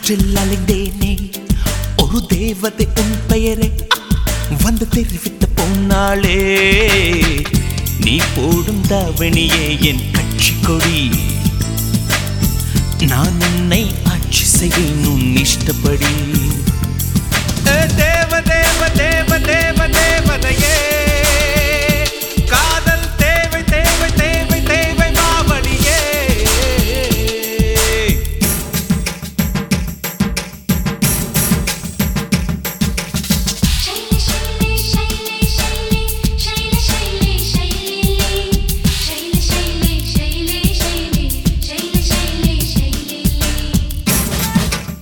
காற்றில் அலைந்தேனே ஒரு தேவதை உன் பெயரை வந்து தெரிவித்த பொன்னாளே நீ போடும் தாவணியே என் கட்சி கொடி நான் உன்னை ஆட்சி செய்வேன் உன் இஷ்டப்படி ஏ தேவ தேவ தேவ தேவ தேவதையே காதல் தேவை தேவை தேவை தேவை மாவடியே शैले शैले शैले शैले शैले शैले शैले शैले शैले शैले शैले शैले शैले शैले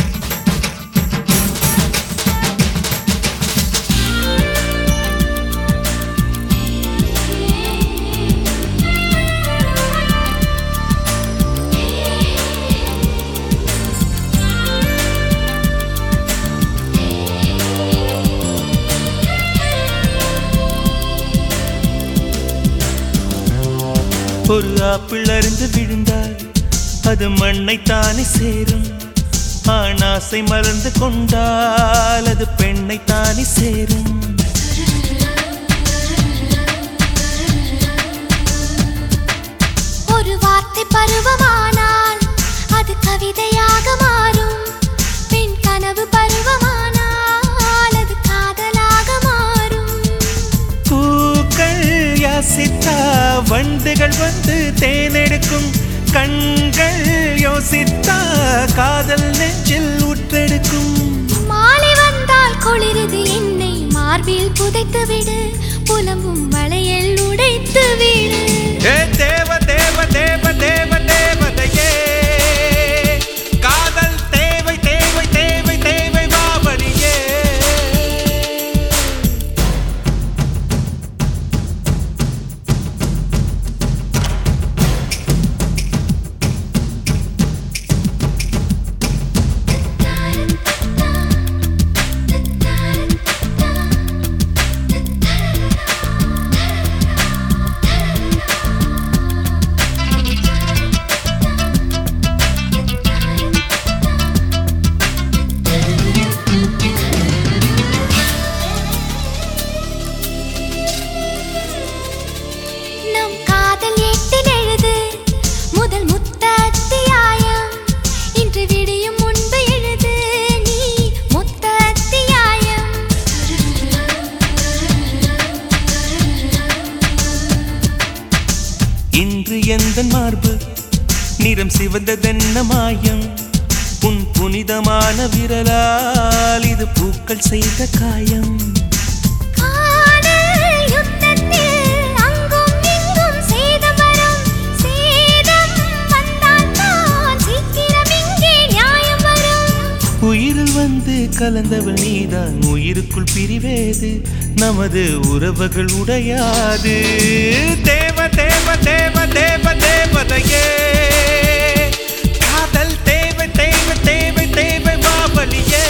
ஒரு ஆப்பிள் அருந்து விழுந்தால் அது மண்ணை தானே சேரும் ஆணாசை மறந்து கொண்டால் அது பெண்ணை தானே சேரும் ஒரு வார்த்தை பருவமானால் அது கவிதையாக மாறும் பெண் கனவு பருவமானால் அது காதலாக மாறும் பூக்கள் யாசித்தா வண்டுகள் வந்து தேனெடுக்கும் கண்கள் யோசித்தா காதல் நெஞ்சில் உற்றெடுக்கும் மாலை வந்தால் குளிருது என்னை மார்பில் புதைத்து விடு புலம்பும் வளையல் உடைத்து விடு ஏ தேவ தேவ தேவ தேவ தேவதையே காதல் தேவை தேவை தேவை தேவை மாவடியே நம் காதல் ஏட்டில் எழுது முதல் முத்த அத்தியாயம் இன்று விடியும் முன்பு எழுது நீ முத்த அத்தியாயம் இன்று எந்த மார்பு நிறம் சிவந்ததென்ன மாயம் உன் புனிதமான விரலால் இது பூக்கள் செய்த காயம் காதல் யுத்தத்தில் அங்கும் இங்கும் சேதம் வரும் சேதம் வந்தால் தான் சீக்கிரம் இங்கே நியாயம் வரும் உயிரில் வந்து கலந்தவள் நீதான் உயிருக்குள் பிரிவேது நமது உறவுகள் உடையாது தேவ தேவ தேவ தேவ தேவதையே காதல் தேவை தேவை தேவை தேவை மாவலியே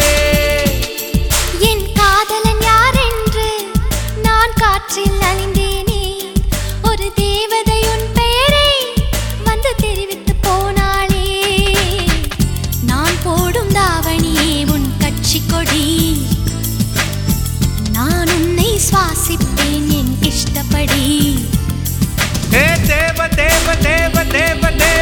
என் காதலன் யார் என்று நான் காற்றில் அழிந்தேனே ஒரு தேவதை உன் பெயரை வந்து தெரிவித்து போனாளே நான் போடும் தாவணியே உன் கட்சி கொடி நான் உன்னை சுவாசிப்பேன் என் இஷ்டப்படி ஏ தேவ தேவ தேவ தேவ தேவ